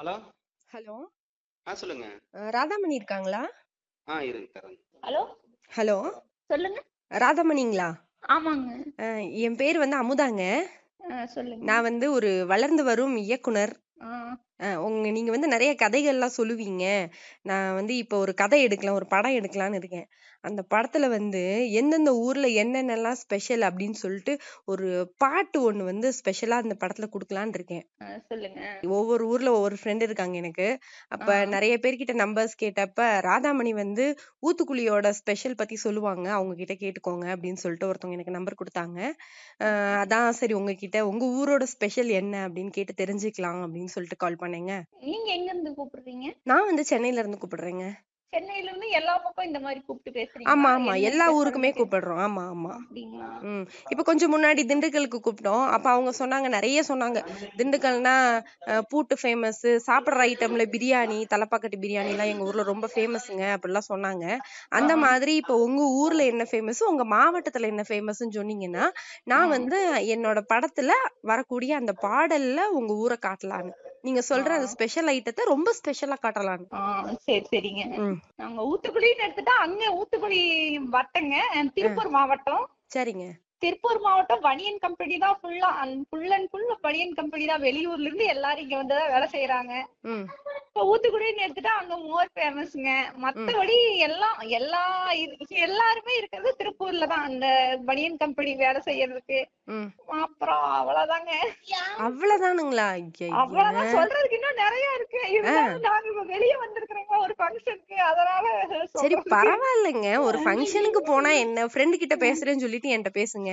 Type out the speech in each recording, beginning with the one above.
Hello hello ஆ சொல்லுங்க அஹ் ராதாமணி இருக்காங்களா ஆ இருங்க தரேன் ஹலோ ஹலோ சொல்லுங்க ராதாமணிங்களா ஆமாங்க அஹ் என் பேர் வந்து அமுதாங்க ஆ, சொல்லுங்க நான் வந்து ஒரு வளர்ந்து வரும் இயக்குனர் ஆ, அஹ் உங்க நீங்க வந்து நிறைய கதைகள்லாம் சொல்லுவீங்க நான் வந்து இப்போ ஒரு கதை எடுக்கலாம் ஒரு படம் எடுக்கலாம்னு இருக்கேன் அந்த படத்துல வந்து எந்தெந்த ஊர்ல என்னென்னலாம் ஸ்பெஷல் அப்படின்னு சொல்லிட்டு ஒரு பாட்டு ஒண்ணு வந்து ஸ்பெஷலா அந்த படத்துல கொடுக்கலான்னு இருக்கேன் ஆ, சொல்லுங்க ஒவ்வொரு ஊர்ல ஒவ்வொரு ஃப்ரெண்ட் இருக்காங்க எனக்கு அப்ப ஆ. நிறைய பேர்கிட்ட நம்பர்ஸ் கேட்டப்ப ராதாமணி வந்து ஊத்துக்குளியோட ஸ்பெஷல் பத்தி சொல்லுவாங்க அவங்க கிட்ட கேட்டுக்கோங்க அப்படின்னு சொல்லிட்டு ஒருத்தவங்க எனக்கு நம்பர் கொடுத்தாங்க அஹ் அதான் சரி உங்ககிட்ட உங்க ஊரோட ஸ்பெஷல் என்ன அப்படின்னு கேட்டு தெரிஞ்சுக்கலாம் அப்படின்னு சொல்லிட்டு கால் பண்ணேங்க நீங்க எங்க இருந்து கூப்பிடுறீங்க நான் வந்து சென்னையில இருந்து கூப்பிடுறேங்க சென்னையில இருந்து எல்லா பக்கம் இந்த மாதிரி கூப்பிட்டு பேசுறீங்க ஆமா ஆமா எல்லா ஊருக்குமே கூப்பிடுறோம் ஆமா ஆமா அப்படிங்களா ம் இப்ப கொஞ்சம் முன்னாடி திண்டுக்கலுக்கு கூப்பிட்டோம் அப்ப அவங்க சொன்னாங்க நிறைய சொன்னாங்க திண்டுக்கல்னா அஹ், பூட்டு ஃபேமஸ் சாப்பிடுற ஐட்டம்ல பிரியாணி தலப்பாக்கட்டு பிரியாணி எல்லாம் எங்க ஊர்ல ரொம்ப ஃபேமஸ்ங்க அப்படிலாம் சொன்னாங்க அந்த மாதிரி இப்ப உங்க ஊர்ல என்ன ஃபேமஸ் உங்க மாவட்டத்துல என்ன ஃபேமஸ்ன்னு சொன்னீங்கன்னா நான் வந்து என்னோட படத்துல வரக்கூடிய அந்த பாடல்ல உங்க ஊரை காட்டலான்னு நீங்க சொல்ற அந்த ஸ்பெஷல் ஐட்டத்தை ரொம்ப ஸ்பெஷலா காட்டலான்னு ஆ, சரி சரிங்க ம் நாங்க ஊத்துக்குளின்னு எடுத்துட்டா அங்க ஊத்துக்குளி வட்டங்க திருப்பூர் மாவட்டம் சரிங்க திருப்பூர் மாவட்டம் பனியன் கம்பெனி தான் ஃபுல்லா full and full banian company தான் வெளியூர்ல இருந்து எல்லாரும் இங்க வந்து தான் வேலை செய்யறாங்க ம் இப்ப ஊத்துக்குடின்னு எடுத்துட்டா அங்க மோர் ஃபேமஸ்ங்க மத்தபடி எல்லாம் எல்லா இது- எல்லாருமே இருக்கிறது திருப்பூர்ல தான் அந்த பனியன் கம்பெனி வேலை செய்யறதுக்கு ம் அப்புறம் அவ்வளவுதாங்க அவ்வளவுதானுங்களா ஐயையே. அவ்வளவுதான் சொல்றதுக்கு இன்னும் நிறைய இருக்கு இருந்தாலும் நாங்க இப்ப வெளிய வந்திருக்கிறோங்க ஒரு ஃபங்க்ஷனுக்கு அதனால சரி சொல்றதுக்கு- பரவாயில்லைங்க ஒரு ஃபங்க்ஷனுக்கு போனா என்ன ஃப்ரெண்டு கிட்ட பேசுறேன்னு சொல்லிட்டு என்கிட்ட பேசுங்க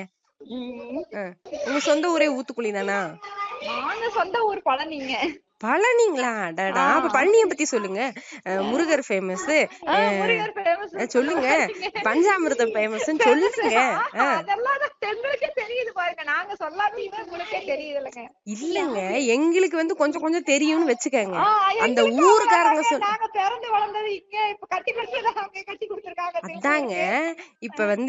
ம். ஆ. உங்க சொந்த ஊரே ஊத்துக்குளி தானா நாங்க சொந்த ஊர் பழனிங்க பழனிங்களா அடடா அப்ப பழனிய பத்தி சொல்லுங்க அஹ், முருகர் ஃபேமஸ் ஆ, முருகர் famous. சொல்லுங்க பஞ்சாமிர்தம் ஃபேமஸ் சொல்லுங்க ஆ, அதெல்லாம் தான் எங்களுக்கே தெரியுது பாருங்க நாங்க சொல்லாதீங்க உங்களுக்கே தெரியுது இல்லைங்க இல்லங்க எங்களுக்கு வந்து கொஞ்சம் கொஞ்சம் தெரியும்னு வச்சுக்கோங்க ஆ, அந்த எங்களுக்கும் ஊருக்காரங்க அவ்வளவுதாங்க. சொல் நாங்க பிறந்து வளர்ந்தது இங்க இப்ப கட்டி கொடுத்தது அங்க கட்டி கொடுத்திருக்காங்க அதாங்க இப்ப வந்து